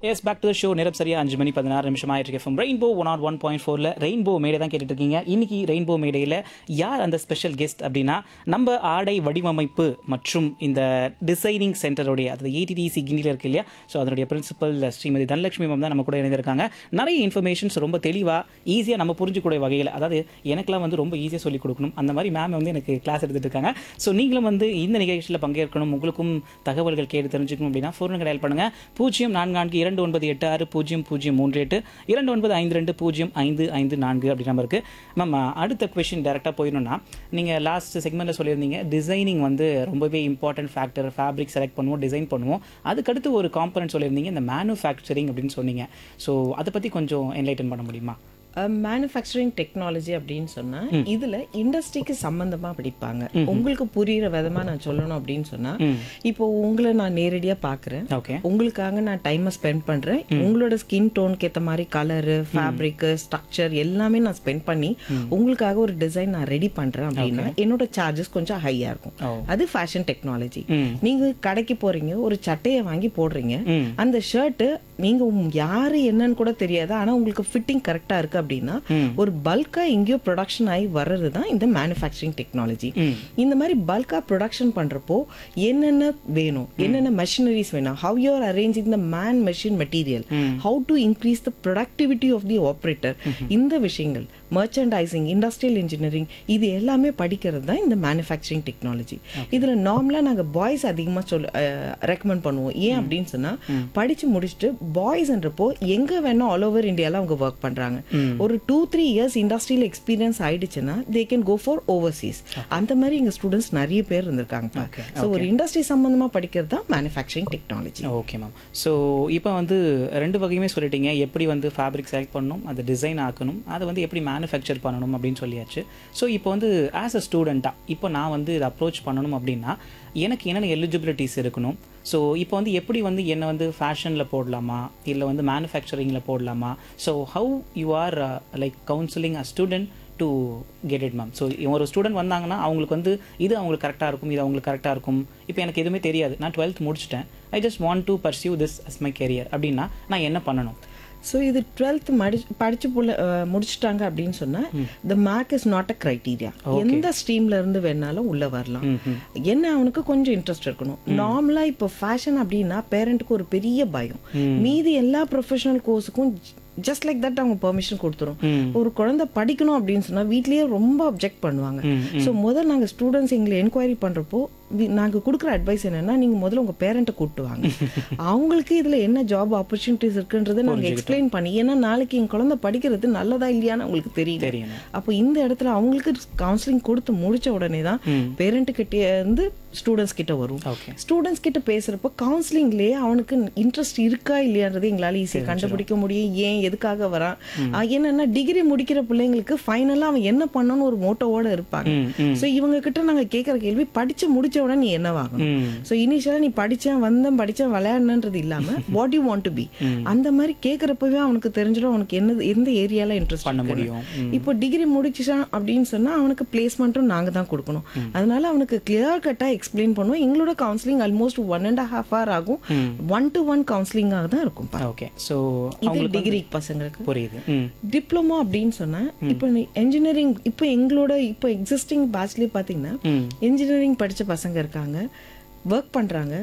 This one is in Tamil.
S back to the show நேரம் சரியா அஞ்சு மணி பதினாறு நிமிஷம் ஆயிட்டு இருக்கு rainbow one R one point ஃபோரில் ரெயின்போ மேடை தான் கேட்டுட்டு இருக்கீங்க இன்னைக்கு ரெயின்போ மேடையில் யார் அந்த ஸ்பெஷல் கெஸ்ட் அப்படின்னா நம்ம ஆடை வடிவமைப்பு மற்றும் இந்த டிசைனிங் சென்டருடைய அது ஏடிடிசி கிண்டியில் இருக்கு இல்லையா ஸோ அதனுடைய பிரின்சிபல் ஸ்ரீமதி தனலட்சுமி மேம் தான் நம்ம கூட இணைந்திருக்காங்க நிறைய இன்ஃபர்மேஷன்ஸ் ரொம்ப தெளிவாக ஈஸியாக நம்ம புரிஞ்சுக்கூடிய வகையில் அதாவது எனக்கெல்லாம் வந்து ரொம்ப ஈஸியாக சொல்லிக் கொடுக்கணும் அந்த மாதிரி மேம் வந்து எனக்கு கிளாஸ் எடுத்துட்டு இருக்காங்க ஸோ நீங்களும் வந்து இந்த நிகழ்ச்சியில் பங்கேற்கணும் உங்களுக்கும் தகவல்கள் கேட்டு தெரிஞ்சுக்கணும் அப்படின்னா ஃபோன் டயல் பண்ணுங்க பூஜ்ஜியம் நான்கு நான்கு இரண்டு ஒன்பது எட்டு ஆறு பூஜ்ஜியம் பூஜ்ஜியம் மூன்று எட்டு இரண்டு ஒன்பது ஐந்து ரெண்டு பூஜ்ஜியம் ஐந்து ஐந்து நான்கு அப்படி நம்பருக்கு மேம் அடுத்த கொஷின் டேரெக்டாக போயிடணும்னா நீங்கள் லாஸ்ட் செக்மெண்ட்டில் சொல்லியிருந்தீங்க டிசைனிங் வந்து ரொம்பவே இம்பார்ட்டன்ட் ஃபேக்டர் ஃபேப்ரிக் செலக்ட் பண்ணுவோம் டிசைன் பண்ணுவோம் அதுக்கடுத்து ஒரு காம்பனன்ட் சொல்லியிருந்தீங்க இந்த மேனுஃபேக்சரிங் அப்படின்னு சொன்னீங்க ஸோ அதை பற்றி கொஞ்சம் என்லைட்டன் பண்ண முடியுமா மேனுஃபேக்சரிங் டெக்னாலஜி அப்படின்னு சொன்னா இதுல இண்டஸ்ட்ரிக்கு சம்பந்தமா படிப்பாங்க உங்களுக்கு புரியுற விதமா நான் சொல்லணும் அப்படின்னு சொன்னா இப்போ உங்களை நான் நேரடியா பாக்குறேன் ஓகே உங்களுக்காக நான் டைமை ஸ்பெண்ட் பண்றேன் உங்களோட ஸ்கின் டோனுக்கு ஏத்த மாதிரி கலரு ஃபேப்ரிக் ஸ்ட்ரக்சர் எல்லாமே நான் ஸ்பெண்ட் பண்ணி உங்களுக்காக ஒரு டிசைன் நான் ரெடி பண்றேன் அப்படின்னா என்னோட சார்ஜஸ் கொஞ்சம் ஹையா இருக்கும் ஓ. அது ஃபேஷன் டெக்னாலஜி ம். நீங்க கடைக்கு போறீங்க ஒரு சட்டையை வாங்கி போடுறீங்க அந்த ஷர்ட் நீங்க உம் யாரு என்னன்னு கூட தெரியாது ஆனா உங்களுக்கு ஃபிட்டிங் கரெக்டா இருக்கு அப்படின்னா ஒரு பல்கா எங்கேயோ ப்ரொடக்ஷன் ஆகி வர்றது தான் இந்த மேனுஃபேக்சரிங் டெக்னாலஜி இந்த மாதிரி பல்கா ப்ரொடக்ஷன் பண்றப்போ என்னென்ன வேணும் என்னென்ன மெஷினரிஸ் வேணும் how you are arranging the man machine material how to increase the productivity of the operator இந்த விஷயங்கள் மர்ச்சன்டைசிங் இண்டஸ்ட்ரியல் இன்ஜினியரிங் இது எல்லாமே படிக்கிறது தான் இந்த மேனுஃபேக்சரிங் டெக்னாலஜி இதுல நார்மலா நாங்க பாய்ஸ் அதிகமா சொல் ரெக்கமெண்ட் பண்ணுவோம் ஏன் அப்படின்னு சொன்னா படிச்சு முடிச்சுட்டு பாய்ஸ்ன்றப்போ எங்க வேணா ஆல் ஓவர் இந்தியால அவங்க ஒர்க் பண்றாங்க ஒரு two three years industrial experience ஆயிடுச்சுன்னா they can go for overseas அந்த மாதிரி எங்க ஸ்டூடெண்ட்ஸ் நிறைய பேர் இருந்திருக்காங்க ஸோ ஒரு இண்டஸ்ட்ரி சம்பந்தமா படிக்கிறது தான் manufacturing technology okay ma'am so இப்போ வந்து ரெண்டு வகையுமே சொல்லிட்டீங்க எப்படி வந்து ஃபேப்ரிக் செலக்ட் பண்ணணும் அதை டிசைன் ஆக்கணும் அதை வந்து எப்படி மேனுஃபேக்சர் பண்ணணும் அப்படின்னு சொல்லியாச்சு ஸோ இப்போ வந்து ஆஸ் அ ஸ்டூடெண்ட்டாக இப்போ நான் வந்து இதை அப்ரோச் பண்ணணும் அப்படின்னா எனக்கு என்னென்ன எலிஜிபிலிட்டிஸ் இருக்கணும் ஸோ இப்போ வந்து எப்படி வந்து என்னை வந்து ஃபேஷனில் போடலாமா இல்லை வந்து மேனுஃபேக்சரிங்கில் போடலாமா so how you are like counselling a student to get it ma'am so ஒரு ஸ்டூடெண்ட் வந்தாங்கன்னா அவங்களுக்கு வந்து இது அவங்களுக்கு கரெக்டாக இருக்கும் இது அவங்களுக்கு கரெக்டாக இருக்கும் இப்போ எனக்கு எதுவுமே தெரியாது நான் டுவெல்த் முடிச்சிட்டேன் I just want to pursue this as my career அப்படின்னா நான் என்ன பண்ணணும் ஸோ இது டுவெல்த் மடி படிச்சு புள்ள அஹ், முடிச்சிட்டாங்க அப்படின்னு சொன்னா the mark is not a criteria எந்த ஸ்ட்ரீம்ல இருந்து வேணாலும் உள்ள வரலாம் என்ன அவனுக்கு கொஞ்சம் இன்ட்ரெஸ்ட் இருக்கணும் நார்மலா இப்போ ஃபேஷன் அப்படின்னா பேரண்ட்டுக்கு ஒரு பெரிய பயம் மீதி எல்லா ப்ரொஃபஷனல் கோர்ஸுக்கும் ஜஸ்ட் லைக் தட் அவங்க பெர்மிஷன் கொடுத்துரும் ஒரு குழந்தை படிக்கணும் அப்படின்னு சொன்னா வீட்லயே ரொம்ப அப்ஜெக்ட் பண்ணுவாங்க ஸோ முதல்ல நாங்க ஸ்டூடெண்ட்ஸ் எங்களை என்கொயரி பண்றப்போ வி- நாங்க கொடுக்குற அட்வைஸ் என்னன்னா நீங்க முதல்ல உங்க பேரண்ட்டை கூப்பிட்டு வாங்க அவங்களுக்கு இதுல என்ன ஜாப் ஆப்பர்ச்சுனிட்டிஸ் இருக்குன்றதை நாங்க எக்ஸ்பிளைன் பண்ணி ஏன்னா நாளைக்கு என் குழந்தை படிக்கிறது நல்லதா இல்லையான்னு அவங்களுக்கு தெரியும் தெரியணும் அப்போ இந்த இடத்துல அவங்களுக்கு கவுன்சிலிங் கொடுத்து முடிச்ச உடனே தான் பேரண்ட் கிட்டே இருந்து ஸ்டூடெண்ட்ஸ் கிட்ட வரும் ஓகே ஸ்டூடெண்ட்ஸ் கிட்ட பேசுறப்போ கவுன்சிலிங்லயே அவனுக்கு இன்ட்ரெஸ்ட் இருக்கா இல்லையான்றது எங்களால ஈஸியாக கண்டுபிடிக்க முடியும் ஏன் எதுக்காக வரான் ஆஹ் என்னன்னா டிகிரி முடிக்கிற பிள்ளைங்களுக்கு ஃபைனலா அவன் என்ன பண்ணணும்னு ஒரு மோட்டோவோட இருப்பாங்க ம் ம் சோ இவங்க கிட்ட நாங்க கேட்கற கேள்வி படிச்சு முடிச்ச உடனே நீ என்ன வாங்கணும் ம் சோ இனிஷியலா நீ படிச்சேன் வந்தேன் படிச்சேன் விளையாடணுன்றது இல்லாம what you want to be அந்த மாதிரி கேட்கறப்பவே அவனுக்கு தெரிஞ்சிடும் அவனுக்கு என்ன எந்த ஏரியால இன்ட்ரெஸ்ட் பண்ண முடியும் ம் இப்போ டிகிரி முடிச்சிட்டான் அப்படின்னு சொன்னா அவனுக்கு பிளேஸ்மெண்ட்டும் நாங்க தான் கொடுக்கணும் அதனால அவனுக்கு கிளியர் கட்டா எக்ஸ்பிளைன் பண்ணுவோம் எங்களோட counselling almost one and half hour ஆகும் ஒன் டு ஒன் கவுன்சிலிங்காக தான் இருக்கும் பா. ஓகே ஸோ இது டிகிரி பசங்களுக்கு புரியுது ம் டிப்ளமோ அப்படின்னு சொன்னா இப்போ இன்ஜினியரிங் இப்போ எங்களோட இப்போ எக்ஸிஸ்டிங் பேட்ச்லயே பாத்தீங்கன்னா ம் இன்ஜினியரிங் படிச்ச பசங்க இருக்காங்க ஒர்க் பண்றாங்க